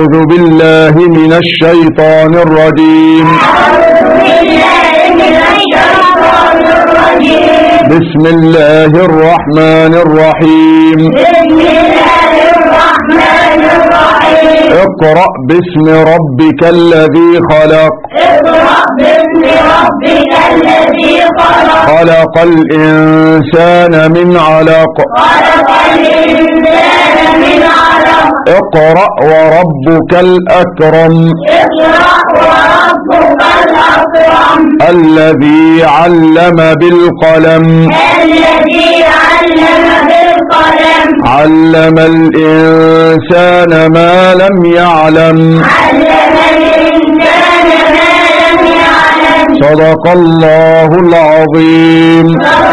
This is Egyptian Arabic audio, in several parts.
أعوذ بالله من الشيطان الرجيم بسم الله الرحمن الرحيم اقرأ باسم ربك الذي خلق خلق الإنسان من علق اقرأ وربك الأكرم الذي علم بالقلم علم الإنسان ما لم يعلم صدق الله العظيم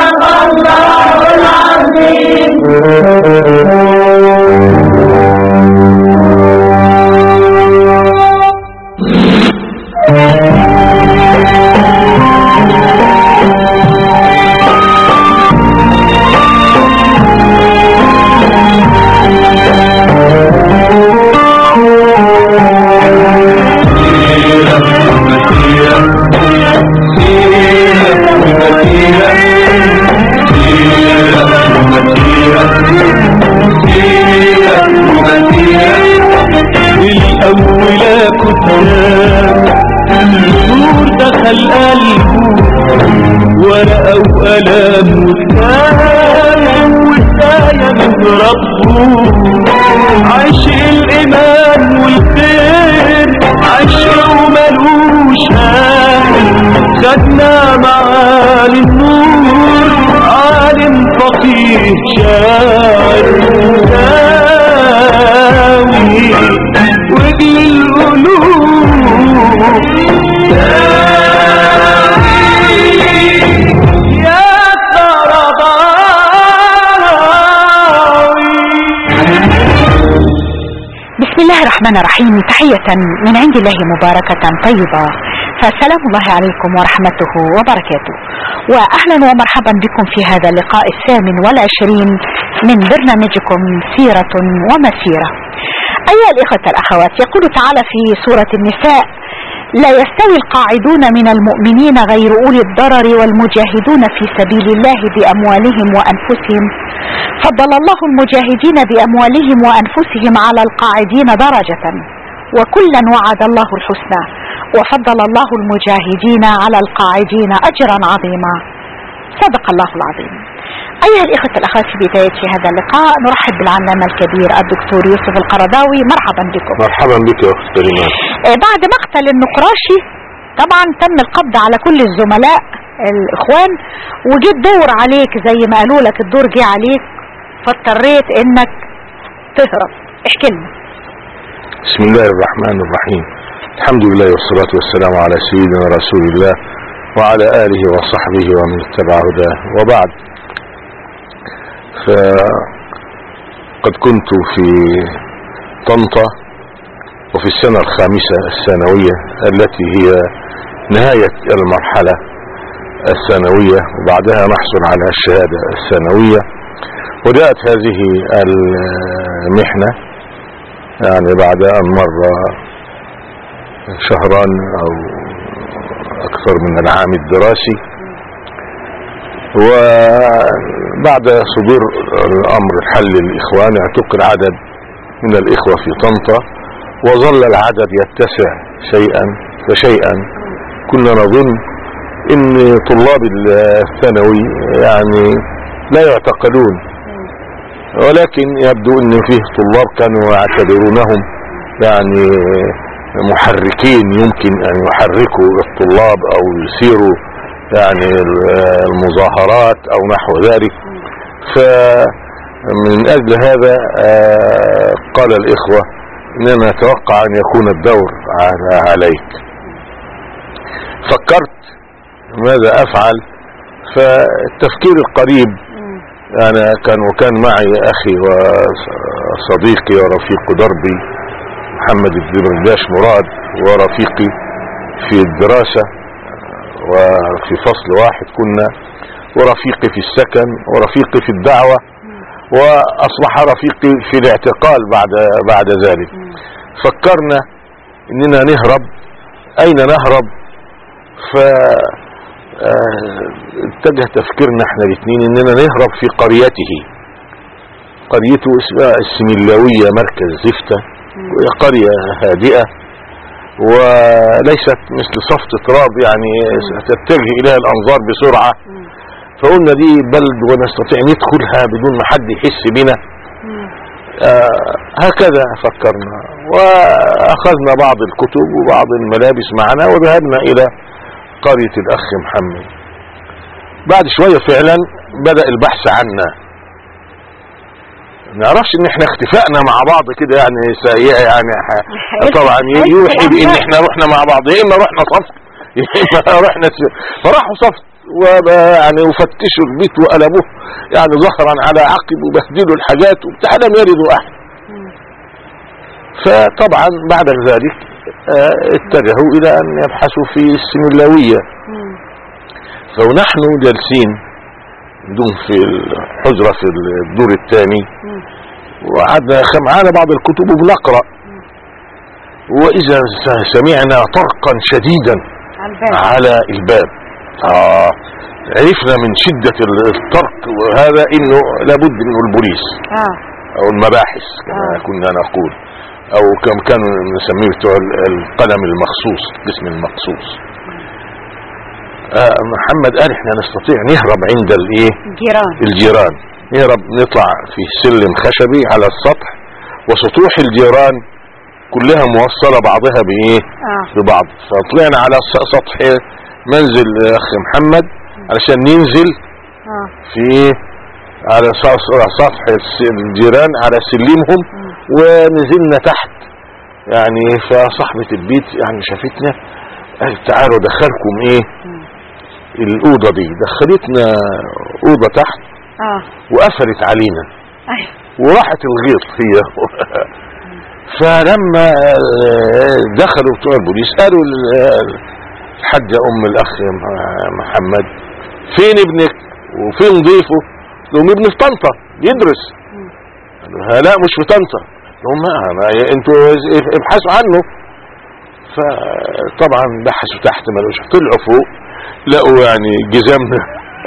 الأولى كتاب النور دخل قلبه ورقة وقلم وكتاب وآية من ربه عشق الإيمان والخير عشق وملوش آخر خدنا معالي النور عالم فقيه شاعر داوي وجه القلوب يا سرباوي بسم الله الرحمن الرحيم تحية من عند الله مباركة طيبة فسلام الله عليكم ورحمته وبركاته وأهلا ومرحبا بكم في هذا اللقاء الثامن والعشرين من برنامجكم سيرة ومسيرة أيها الإخوة الأخوات يقول تعالى في سورة النساء لا يستوي القاعدون من المؤمنين غير أولي الضرر والمجاهدون في سبيل الله بأموالهم وأنفسهم فضل الله المجاهدين بأموالهم وأنفسهم على القاعدين درجة وكلا وعد الله الحسنى وفضل الله المجاهدين على القاعدين أجرا عظيما صدق الله العظيم أيها الإخوة الأخوات في بداية هذا اللقاء نرحب بالعلامة الكبير الدكتور يوسف القرضاوي مرحبا بكم مرحبا بك يا أخت كريمان آه، بعد مقتل النقراشي طبعا تم القبض على كل الزملاء الإخوان وجه الدور عليك زي ما قالوا لك الدور جه عليك فاضطريت انك تهرب احكي لنا بسم الله الرحمن الرحيم الحمد لله والصلاة والسلام على سيدنا رسول الله وعلى آله وصحبه ومن اتبع هداه وبعد فقد كنت في طنطا وفي السنة الخامسة الثانوية التي هي نهاية المرحلة الثانوية وبعدها نحصل على الشهادة الثانوية وجاءت هذه المحنة يعني بعد أن مر شهران أو أكثر من العام الدراسي وبعد صدور الأمر حل الإخوان اعتقل عدد من الإخوة في طنطا وظل العدد يتسع شيئا فشيئا كنا نظن ان طلاب الثانوي يعني لا يعتقلون ولكن يبدو ان فيه طلاب كانوا يعتبرونهم يعني محركين يمكن ان يحركوا الطلاب او يثيروا يعني المظاهرات او نحو ذلك فمن اجل هذا آه، قال الاخوة اننا نتوقع ان يكون الدور على عليك فكرت ماذا افعل فالتفكير القريب انا كان وكان معي اخي وصديقي ورفيق دربي محمد الدمرداش مراد ورفيقي في الدراسة وفي فصل واحد كنا ورفيقي في السكن ورفيقي في الدعوة واصبح رفيقي في الاعتقال بعد بعد ذلك فكرنا اننا نهرب اين نهرب ف آه، اتجه تفكيرنا احنا الاثنين اننا نهرب في قريته قريته اسمها السملاوية مركز زفتة وهي قرية هادئة وليست مثل صفت تراب يعني تتجه اليها الانظار بسرعة فقلنا دي بلد ونستطيع ندخلها بدون ما حد يحس بنا آه هكذا فكرنا واخذنا بعض الكتب وبعض الملابس معنا وذهبنا الى قرية الاخ محمد بعد شوية فعلا بدأ البحث عنا نعرفش ان احنا اختفائنا مع بعض كده يعني سيئة يعني ح- طبعا يوحي بان احنا رحنا مع بعض يا اما رحنا صف يا اما رحنا س... فراحوا صف ويعني وفتشوا البيت وقلبوه يعني ظهرا على عقب وبهدلوا الحاجات وبتاع لم يردوا احد فطبعا بعد ذلك آه، اتجهوا الى ان يبحثوا في السملاوية فنحن جالسين دون في الحجرة في الدور الثاني وقعدنا خ- معانا بعض الكتب وبنقرأ وإذا س- سمعنا طرقا شديدا على الباب على الباب آه عرفنا من شدة ال- الطرق وهذا انه لابد انه البوليس اه او المباحث كما آه. كنا نقول او كم كانوا نسميه بتوع ال- القلم المخصوص القسم المخصوص آه محمد قال احنا نستطيع نهرب عند الايه جيران الجيران نهرب نطلع في سلم خشبي على السطح وسطوح الجيران كلها موصلة بعضها بايه اه ببعض فطلعنا على س- سطح منزل اخ محمد علشان ننزل اه في ايه على س- سطح الس- الجيران على سلمهم ونزلنا تحت يعني فصاحبة البيت يعني شافتنا قالت تعالوا دخلكم ايه الأوضة دي دخلتنا أوضة تحت اه وقفلت علينا ايوه وراحت الغيط هي فلما آه، دخلوا بتوع البوليس قالوا ال- الحاجة أم الأخ محمد فين ابنك وفين ضيفه لهم ابن في طنطا يدرس قالوا لها لا مش في طنطا هم انتوا ابحثوا عنه فطبعا بحثوا تحت ما لقوش طلعوا فوق لقوا يعني جزامنا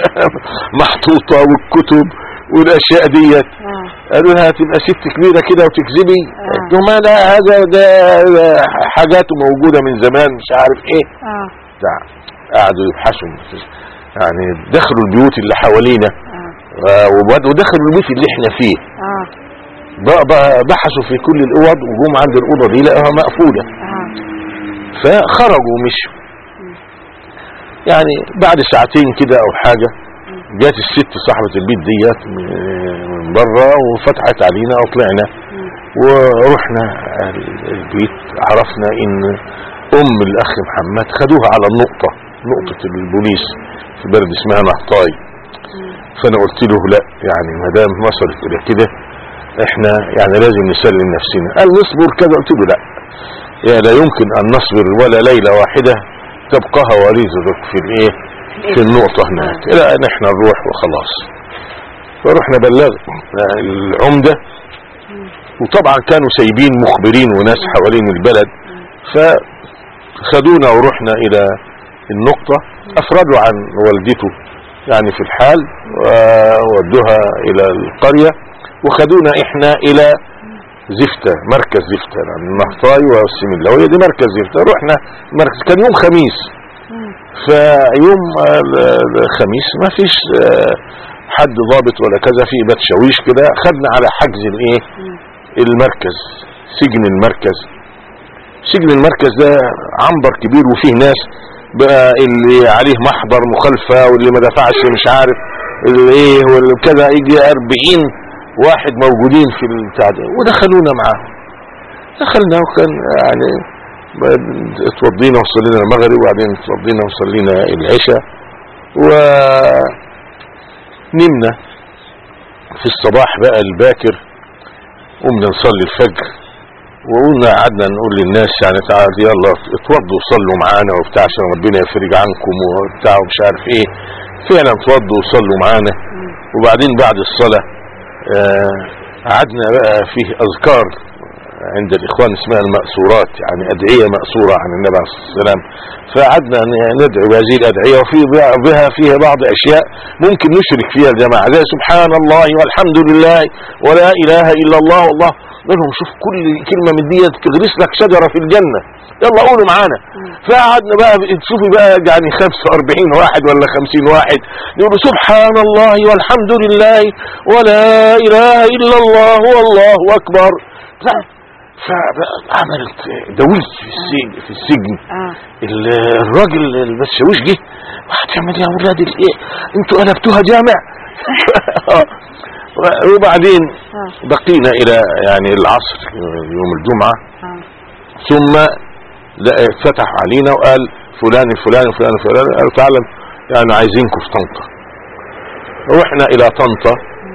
محطوطة والكتب والاشياء ديت اه قالوا لها تبقى ست كبيرة كده وتكذبي آه. قالت لهم لا هذا ده ده حاجاته موجودة من زمان مش عارف ايه اه ده قعدوا يبحثوا يعني دخلوا البيوت اللي حوالينا اه آه، وبد- ودخلوا البيت اللي احنا فيه اه بقى بقى بحثوا في كل الاوض وجم عند الاوضه دي لقوها مقفوله اه فخرجوا ومشوا يعني بعد ساعتين كده او حاجه جات الست صاحبه البيت ديت من من بره وفتحت علينا وطلعنا ورحنا البيت عرفنا ان ام الاخ محمد خدوها على النقطه نقطه البوليس في بلد اسمها نهطاي فانا قلت له لا يعني ما دام وصلت الى كده احنا يعني لازم نسلم نفسنا قال نصبر كذا قلت له لا يا لا يمكن ان نصبر ولا ليلة واحدة تبقى وريزتك في الايه في النقطة هناك لا ان احنا نروح وخلاص فرحنا بلغنا العمدة وطبعا كانوا سايبين مخبرين وناس حوالين البلد فخدونا ورحنا الى النقطة افردوا عن والدته يعني في الحال وودوها الى القرية وخدونا احنا الى زفتة مركز زفتة لان النهطاي والسملاوية دي مركز زفتة رحنا مركز كان يوم خميس فيوم ال- الخميس ما فيش آه، حد ضابط ولا كذا في بتشاويش كده خدنا على حجز الايه المركز سجن المركز سجن المركز ده عنبر كبير وفيه ناس بقى اللي عليه محضر مخالفة واللي ما دفعش مش عارف الايه والكذا يجي 40 واحد موجودين في البتاع ده ودخلونا معاهم دخلنا وكان يعني اتوضينا وصلينا المغرب وبعدين اتوضينا وصلينا العشاء ونمنا في الصباح بقى الباكر قمنا نصلي الفجر وقلنا قعدنا نقول للناس يعني تعالوا يلا اتوضوا وصلوا معانا وبتاع عشان ربنا يفرج عنكم وبتاع ومش عارف ايه فعلا اتوضوا وصلوا معانا وبعدين بعد الصلاة آه، قعدنا بقى فيه اذكار عند الإخوان اسمها المأسورات يعني أدعية مأسورة عن النبي عليه الصلاة والسلام فقعدنا ن- ندعو بهذه الأدعية وفي بها فيها بعض أشياء ممكن نشرك فيها الجماعة زي سبحان الله والحمد لله ولا إله إلا الله والله قال لهم شوف كل كلمة من دي تغرس لك شجرة في الجنة يلا قولوا معانا فقعدنا بقى تشوفي بقى يعني 45 واحد ولا 50 واحد يقولوا سبحان الله والحمد لله ولا إله إلا الله والله أكبر ف- فعملت دوي في السجن في السجن اه ال- الراجل البشويش جه واحد يعمل يا اولاد الايه انتوا قلبتوها جامع وبعدين اه بقينا الى يعني العصر يوم الجمعه اه ثم لا- فتح علينا وقال فلان الفلاني وفلان الفلاني قالوا تعالى يعني عايزينكم في طنطا روحنا الى طنطا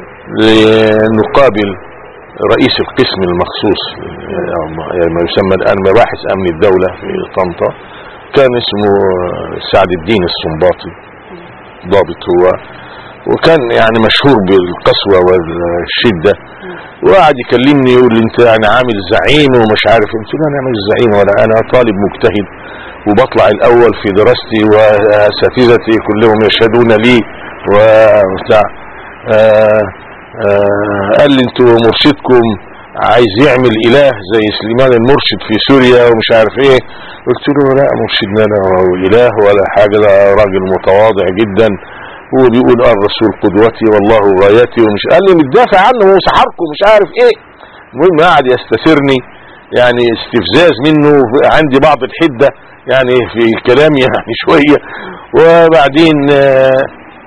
لنقابل رئيس القسم المخصوص يعني ما يسمى الان مباحث امن الدولة في طنطا كان اسمه سعد الدين السنباطي ضابط هو وكان يعني مشهور بالقسوة والشدة وقعد يكلمني يقول لي انت يعني عامل زعيم ومش عارف قلت له انا مش زعيم ولا انا طالب مجتهد وبطلع الاول في دراستي واساتذتي كلهم يشهدون لي وبتاع آه آه قال لي انتوا مرشدكم عايز يعمل اله زي سليمان المرشد في سوريا ومش عارف ايه قلت له لا مرشدنا لا هو اله ولا حاجه ده راجل متواضع جدا هو بيقول اه الرسول قدوتي والله غايتي ومش قال لي متدافع عنه وسحركم مش عارف ايه المهم قعد يستثيرني يعني استفزاز منه عندي بعض الحدة يعني في كلامي يعني شوية وبعدين آه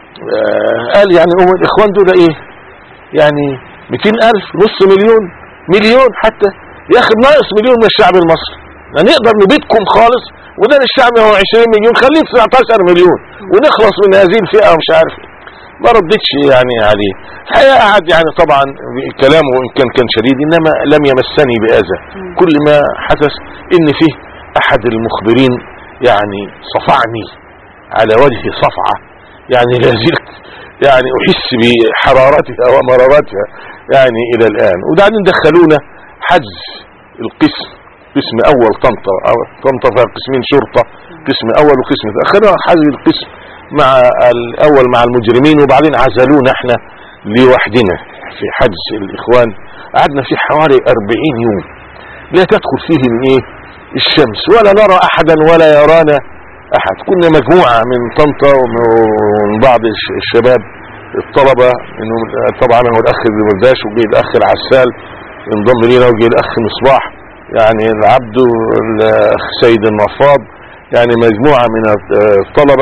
آه قال يعني هو الاخوان دول ايه يعني 200 الف نص مليون مليون حتى يا اخي ناقص مليون من الشعب المصري لا نقدر نبيدكم خالص وده الشعب هو 20 مليون خليه 19 مليون ونخلص من هذه الفئة ومش عارف ايه ما ردتش يعني عليه الحقيقة قعد يعني طبعا كلامه ان كان كان شديد انما لم يمسني باذى كل ما حدث ان فيه احد المخبرين يعني صفعني على وجه صفعة يعني لا زلت يعني احس بحرارتها ومرارتها يعني الى الان وبعدين دخلونا حجز القسم قسم اول طنطا أو طنطا فيها قسمين شرطة قسم اول وقسم ثاني اخذنا حجز القسم مع الاول مع المجرمين وبعدين عزلونا احنا لوحدنا في حجز الاخوان قعدنا فيه حوالي 40 يوم لا تدخل فيه من ايه الشمس ولا نرى احدا ولا يرانا احد كنا مجموعة من طنطا ومن بعض الش- الشباب الطلبة انه طبعا هو الاخ المرداش وجي الاخ العسال انضم لينا وجي الاخ مصباح يعني العبد والاخ سيد النفاض يعني مجموعة من الطلبة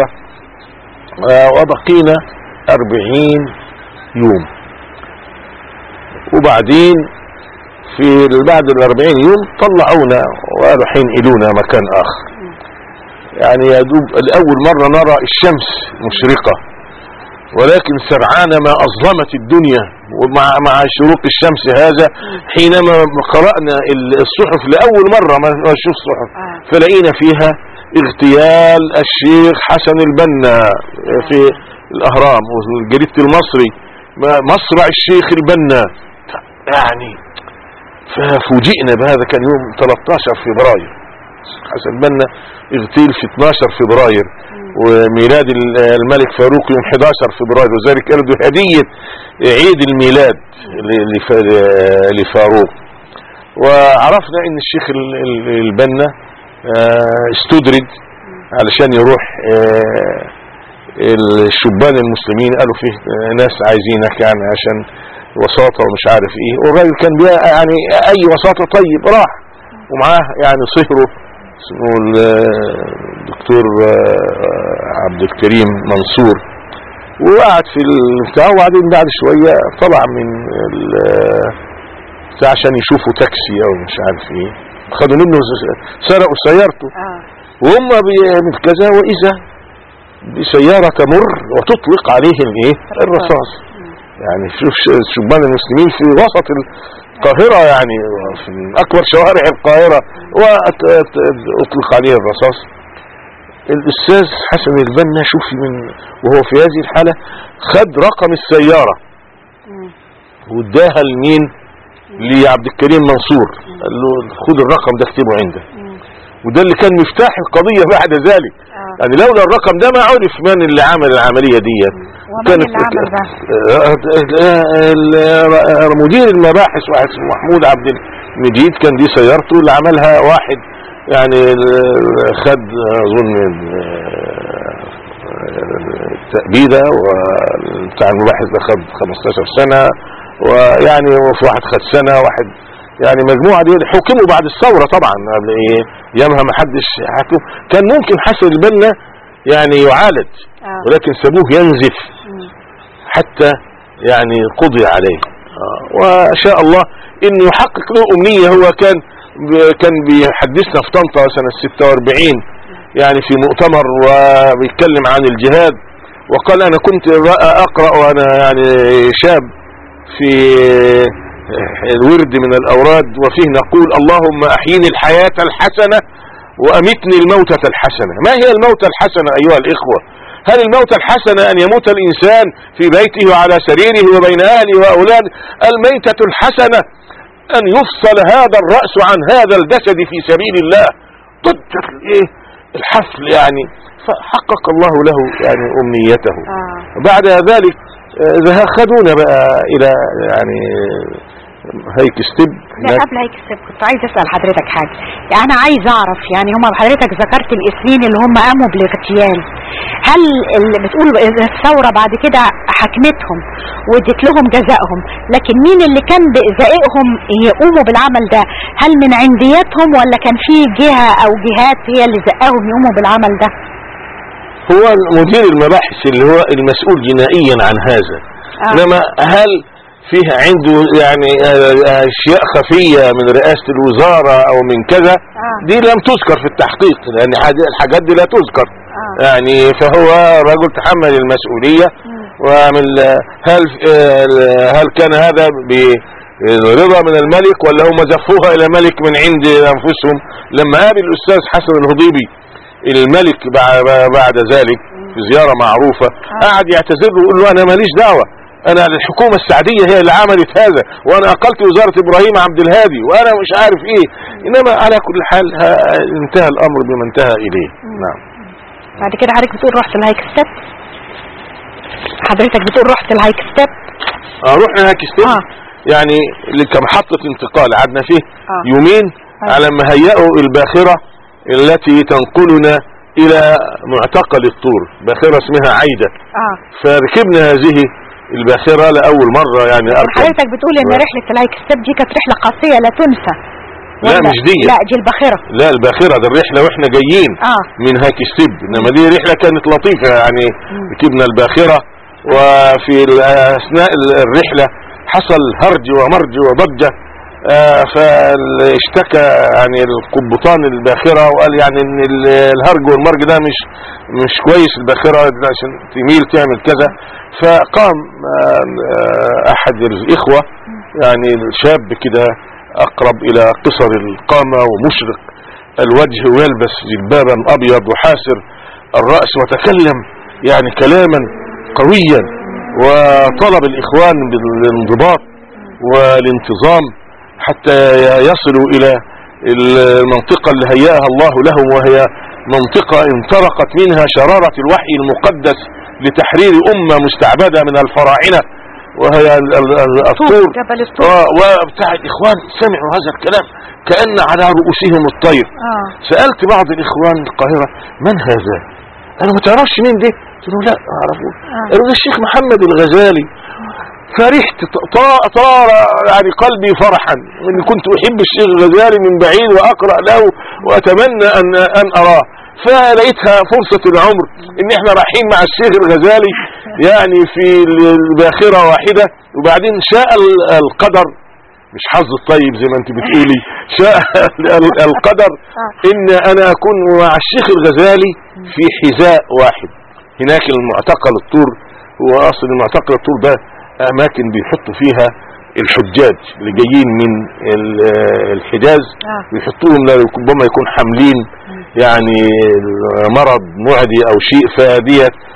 آه، وبقينا أربعين يوم وبعدين في بعد الأربعين يوم طلعونا وقالوا حينقلونا مكان آخر يعني يا دوب الأول مرة نرى الشمس مشرقة ولكن سرعان ما أظلمت الدنيا ومع مع شروق الشمس هذا حينما قرأنا الصحف لأول مرة ما ما نشوف صحف آه. فلقينا فيها اغتيال الشيخ حسن البنا في الأهرام وجريدة المصري ما- مصرع الشيخ البنا يعني ففوجئنا بهذا كان يوم 13 فبراير حسن البنا اغتيل في 12 فبراير وميلاد ال- الملك فاروق يوم 11 فبراير وذلك قالوا دي هدية عيد الميلاد ل- لف- لفاروق وعرفنا ان الشيخ ال- ال- البنا آه، استدرج علشان يروح آه، الشبان المسلمين قالوا فيه آه، ناس عايزينك يعني عشان وساطة ومش عارف ايه والراجل كان بيها يعني اي وساطة طيب راح ومعاه يعني صهره اسمه الدكتور آه، عبد الكريم منصور وقعد في البتاع وبعدين بعد شوية طلع من ال- بتاع عشان يشوفوا تاكسي او مش عارف ايه خدوا منه س- سرقوا سيارته اه وهم بي- من كذا واذا بسيارة تمر وتطلق عليه الايه الرصاص يعني شوف ش- شبان المسلمين في وسط القاهرة يعني في اكبر شوارع القاهرة واطلق عليه الرصاص الاستاذ حسن البنا شوفي من وهو في هذه الحالة خد رقم السيارة مم. واداها لمين لعبد الكريم منصور قال له خد الرقم ده اكتبه عندك وده اللي كان مفتاح القضية بعد ذلك آه. يعني لولا الرقم ده ما عرف من اللي عمل العملية دي ومن اللي عمل ده؟ ال- مدير المباحث واحد اسمه محمود عبد المجيد كان دي سيارته اللي عملها واحد يعني ال- خد اظن ال- التأبيدة وبتاع المباحث ده خد 15 سنة ويعني وفي واحد خد سنة واحد يعني مجموعة دي حكموا بعد الثورة طبعا قبل ايه يامها ما حدش حكم كان ممكن حسن البنا يعني يعالج آه. ولكن سابوه ينزف مم. حتى يعني قضي عليه آه، وشاء الله انه يحقق له امنية هو كان ب- كان بيحدثنا في طنطا سنة 46 يعني في مؤتمر وبيتكلم عن الجهاد وقال انا كنت رأى اقرأ وانا يعني شاب في الورد من الاوراد وفيه نقول اللهم احيني الحياة الحسنة وامتني الموتة الحسنة ما هي الموتة الحسنة ايها الاخوة هل الموتة الحسنة ان يموت الانسان في بيته وعلى سريره وبين اهله واولاده الميتة الحسنة ان يفصل هذا الرأس عن هذا الجسد في سبيل الله ضد الايه الحفل يعني فحقق الله له يعني امنيته آه. بعد ذلك آه، ذا خدونا بقى الى يعني هيك ستيب لا قبل هيك السبب كنت عايز اسال حضرتك حاجه يعني انا عايز اعرف يعني هم حضرتك ذكرت الاسمين اللي هم قاموا بالاغتيال هل اللي بتقول إذا الثوره بعد كده حكمتهم وادت لهم جزائهم لكن مين اللي كان بزائقهم يقوموا بالعمل ده هل من عندياتهم ولا كان في جهه او جهات هي اللي زقاهم يقوموا بالعمل ده هو مدير المباحث اللي هو المسؤول جنائيا عن هذا آه. انما هل فيه عنده يعني آه، اشياء خفية من رئاسة الوزارة او من كذا آه. دي لم تذكر في التحقيق لان حاجة- الحاجات دي لا تذكر آه. يعني فهو رجل تحمل المسؤولية مم. وعمل هل آه، هل كان هذا برضا من الملك ولا هم زفوها الى ملك من عند انفسهم لما قابل الاستاذ حسن الهضيبي الملك بع- بعد ذلك في زيارة معروفة قعد يعتذر له ويقول له انا ماليش دعوة انا الحكومة السعدية هي اللي عملت هذا وانا اقلت وزارة ابراهيم عبد الهادي وانا مش عارف ايه انما على كل حال ها- انتهى الامر بما انتهى اليه نعم بعد كده حضرتك بتقول رحت الهايك ستيب حضرتك بتقول رحت الهايك ستيب اه رحنا هاك ستيب آه. يعني اللي كمحطة انتقال قعدنا فيه آه. يومين آه. على ما هيئوا الباخرة التي تنقلنا الى معتقل الطور باخرة اسمها عايدة اه فركبنا هذه الباخرة لأول مرة يعني أركب حضرتك بتقول ان نعم. رحله الهايك ستيب دي كانت رحله قاسيه لا تنسى لا ولا- مش دي لا دي الباخره لا الباخرة ده الرحلة واحنا جايين اه من هاك ستيب انما دي رحلة كانت لطيفة يعني ركبنا الباخرة وفي ال- اثناء ال- الرحلة حصل هرج ومرج وضجة آه، فاشتكى يعني القبطان الباخرة وقال يعني ان ال- الهرج والمرج ده مش مش كويس الباخرة عشان تميل تعمل كذا فقام آه، آه، احد الاخوة يعني شاب كده اقرب الى قصر القامة ومشرق الوجه ويلبس جلبابا ابيض وحاسر الرأس وتكلم يعني كلاما قويا وطلب الاخوان بالانضباط والانتظام حتى يصلوا الى المنطقة اللي هيأها الله لهم وهي منطقة انطلقت منها شرارة الوحي المقدس لتحرير امة مستعبدة من الفراعنة وهي ال- ال- ال- الطور جبل الطور آه، وبتاع الاخوان سمعوا هذا الكلام كأن على رؤوسهم الطير اه سألت بعض الإخوان القاهرة من هذا قالوا ما تعرفش مين ده قلت له لا أعرفه آه. قالوا ده الشيخ محمد الغزالي فرحت طا- طار يعني قلبي فرحا اني كنت احب الشيخ الغزالي من بعيد واقرا له واتمنى ان ان اراه فلقيتها فرصة العمر ان احنا رايحين مع الشيخ الغزالي يعني في الباخرة واحدة وبعدين شاء ال- القدر مش حظ الطيب زي ما انت بتقولي شاء ال- القدر ان انا اكون مع الشيخ الغزالي في حذاء واحد هناك المعتقل الطور هو اصل المعتقل الطور ده اماكن بيحطوا فيها الحجاج اللي جايين من ال- الحجاز آه. بيحطوهم لا ربما يكون حاملين يعني مرض معدي او شيء فديت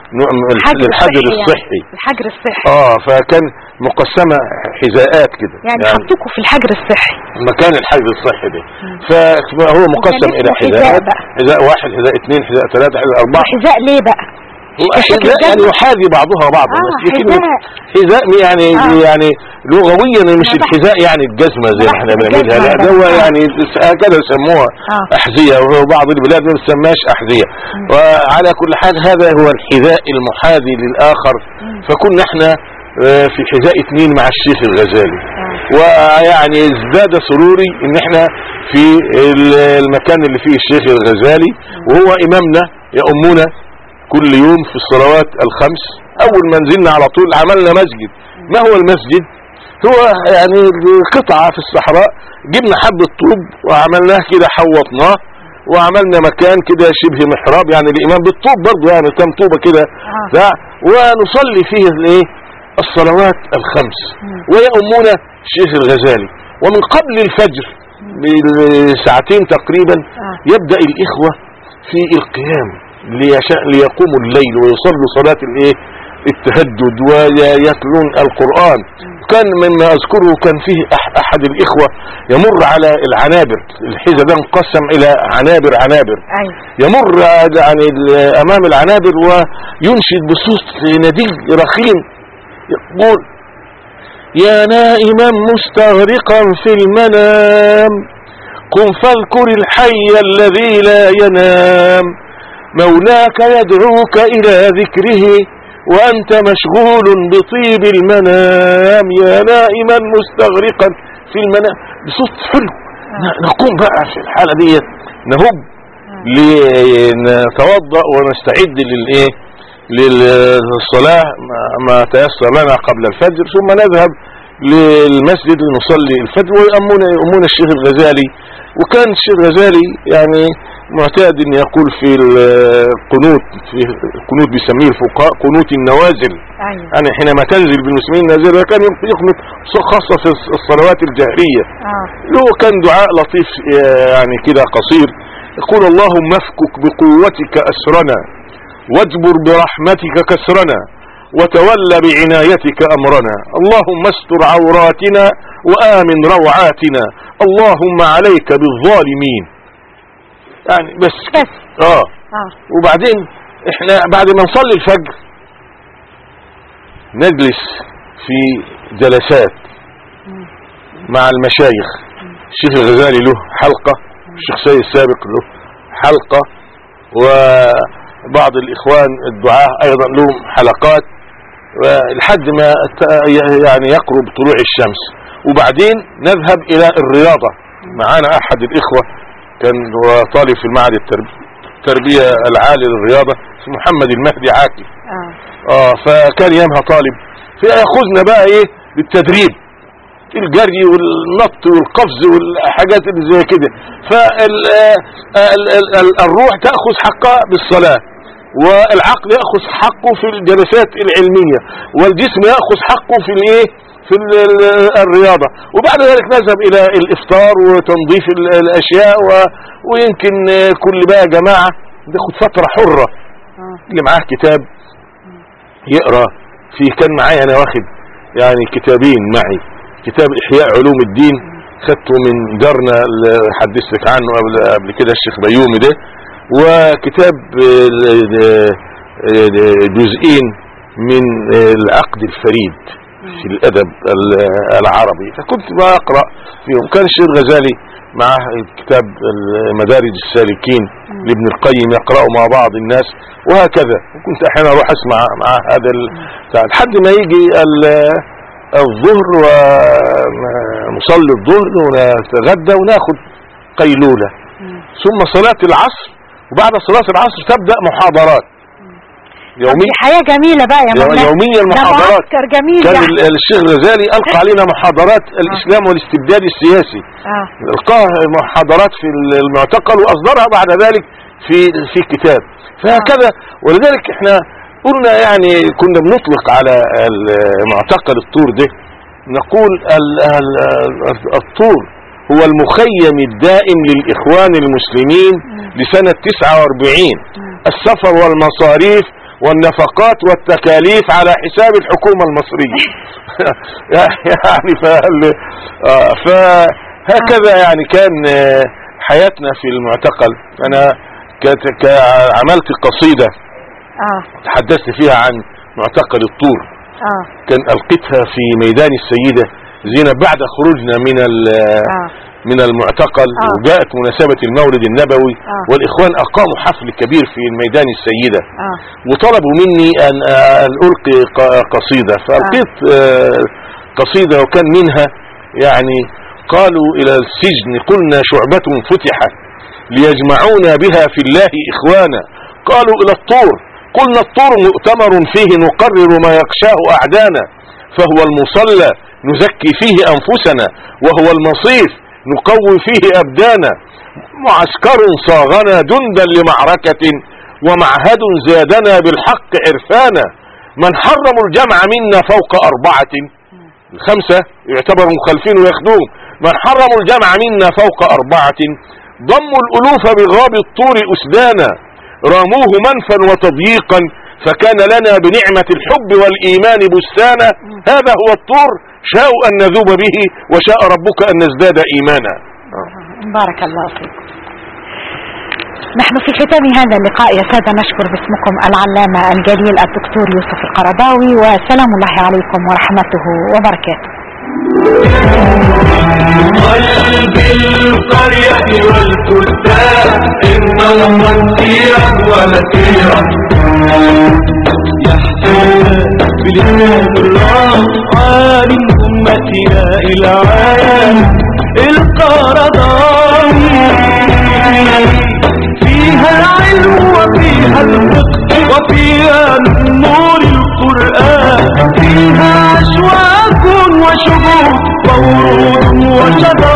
نوع من الحجر الحجر الصحي الصحي يعني. الحجر الصحي اه فكان مقسمة حذاءات كده يعني, حطوكوا في الحجر الصحي مكان الحجر الصحي ده فهو مقسم وكان الى اسمه حذاء حذاءات بقى. حذاء واحد حذاء اثنين حذاء ثلاثة حذاء اربعة حذاء ليه بقى كشكل حذاء يعني جزمة. يحاذي بعضها بعضا آه، بس دي كلمة حذاء. حذاء يعني آه. يعني لغويا مش أنا بحث- الحذاء يعني الجزمة زي ما بحث احنا بنعملها لا الجزمة ده هو بس. آه. يعني هكذا يسموها آه. أحذية وبعض البلاد ما بتسماش أحذية وعلى كل حال هذا هو الحذاء المحاذي للآخر فكنا احنا آه، في حذاء اثنين مع الشيخ الغزالي ويعني ازداد سروري ان احنا في ال- المكان اللي فيه الشيخ الغزالي وهو امامنا يأمنا كل يوم في الصلوات الخمس اول ما نزلنا على طول عملنا مسجد ما هو المسجد هو يعني قطعة في الصحراء جبنا حبة طوب وعملناه كده حوطناه وعملنا مكان كده شبه محراب يعني الامام بالطوب برضه يعني كم طوبة كده آه. لا ونصلي فيه الايه الصلوات الخمس ويأمنا الشيخ الغزالي ومن قبل الفجر بساعتين تقريبا آه. يبدأ الإخوة في القيام ليشاء ليقوموا الليل ويصلوا صلاة الايه التهجد ويتلون القرآن كان مما أذكره كان فيه أح- أحد الإخوة يمر على العنابر الحزب ده انقسم إلى عنابر عنابر ايوه يمر يعني ال- امام العنابر وينشد بصوت ندي رخيم يقول يا نائما مستغرقا في المنام قم فاذكر الحي الذي لا ينام مولاك يدعوك الى ذكره وانت مشغول بطيب المنام يا نائما مستغرقا في المنام بصوت حلو ن- نقوم بقى في الحالة دي نهب لنتوضأ ونستعد للايه للصلاة ما- ما تيسر لنا قبل الفجر ثم نذهب للمسجد لنصلي الفجر ويأمون يأمون الشيخ الغزالي وكان الشيخ الغزالي يعني معتاد ان يقول في القنوت في القنوت بيسميه الفقهاء قنوت النوازل ايوه يعني حينما تنزل بالمسلمين نازلة كان يقنط خاصة في الصلوات الجهرية اه له كان دعاء لطيف آه، يعني كده قصير يقول اللهم افكك بقوتك أسرنا واجبر برحمتك كسرنا وتولى بعنايتك أمرنا اللهم استر عوراتنا وآمن روعاتنا اللهم عليك بالظالمين يعني بس بس اه اه وبعدين احنا بعد ما نصلي الفجر نجلس في جلسات مع المشايخ الشيخ الغزالي له حلقة الشيخ سيد السابق له حلقة وبعض الإخوان الدعاة أيضا لهم حلقات لحد ما ت- يعني يقرب طلوع الشمس وبعدين نذهب إلى الرياضة معانا أحد الإخوة كان هو طالب في المعهد التربية التربية العالي للرياضة اسمه محمد المهدي عاكف اه اه فكان يامها طالب فياخذنا بقى ايه بالتدريب الجري والنط والقفز والحاجات اللي زي كده فالروح تأخذ حقها بالصلاة والعقل يأخذ حقه في الجلسات العلمية والجسم يأخذ حقه في الايه في ال- ال- الرياضة وبعد ذلك نذهب الى الافطار وتنظيف ال- الاشياء و- ويمكن آه، كل بقى جماعة ناخد فترة حرة اه اللي معاه كتاب يقرا في كان معايا انا واخد يعني كتابين معي كتاب احياء علوم الدين خدته من جارنا اللي حدثتك عنه قبل قبل كده الشيخ بيومي ده وكتاب آه، آه، جزئين من آه، العقد الفريد في الادب ال- العربي فكنت بقرا فيهم كان الشيخ الغزالي معاه كتاب مدارج السالكين لابن القيم يقرأه مع بعض الناس وهكذا وكنت احيانا اروح اسمع مع هذا ال- بتاع. لحد ما يجي ال- الظهر ونصلي الظهر ونتغدى وناخد قيلولة ثم صلاة العصر وبعد صلاة العصر تبدأ محاضرات يوميا دي حياة جميلة بقى يا مولانا يوميا ده المحاضرات معسكر جميل كان يعني ال- الشيخ الغزالي ألقى علينا محاضرات الإسلام والاستبداد السياسي اه ألقاها محاضرات في المعتقل وأصدرها بعد ذلك في في كتاب فهكذا ولذلك احنا قلنا يعني كنا بنطلق على المعتقل الطور ده نقول ال- ال- ال- الطور هو المخيم الدائم للإخوان المسلمين لسنة 49 السفر والمصاريف والنفقات والتكاليف على حساب الحكومة المصرية يعني فال- آه، فهكذا يعني كان آه، حياتنا في المعتقل انا كت- ك- عملت قصيدة اه تحدثت فيها عن معتقل الطور اه كان القيتها في ميدان السيدة زينب بعد خروجنا من ال- اه من المعتقل آه. وجاءت مناسبة المولد النبوي آه. والإخوان أقاموا حفل كبير في ميدان السيدة اه وطلبوا مني أن, أن ألقي ق- قصيدة فألقيت آه، قصيدة وكان منها يعني قالوا إلى السجن قلنا شعبة فتحت ليجمعونا بها في الله إخوانا قالوا إلى الطور قلنا الطور مؤتمر فيه نقرر ما يخشاه أعدانا فهو المصلى نزكي فيه أنفسنا وهو المصيف نقوي فيه أبدانا معسكر صاغنا جندا لمعركة ومعهد زادنا بالحق عرفانا من حرموا الجمع منا فوق أربعة الخمسة يعتبروا مخالفين ويخدوم من حرموا الجمع منا فوق أربعة ضموا الألوف بغاب الطور أسدانا راموه منفا وتضييقا فكان لنا بنعمة الحب والإيمان بستانا هذا هو الطور شاءوا أن نذوب به وشاء ربك أن نزداد إيمانا بارك الله فيك نحن في ختام هذا اللقاء يا سادة نشكر باسمكم العلامة الجليل الدكتور يوسف القرضاوي وسلام الله عليكم ورحمته وبركاته قلب القرية والكتاب إنه مسيرا ونسيرا يحسن بلسان الله عالم أمتنا إلى عالم القرضاوي فيها العلم وفيها الفقه وفيها نور القرآن فيها أشواك وشهود وورود وشجر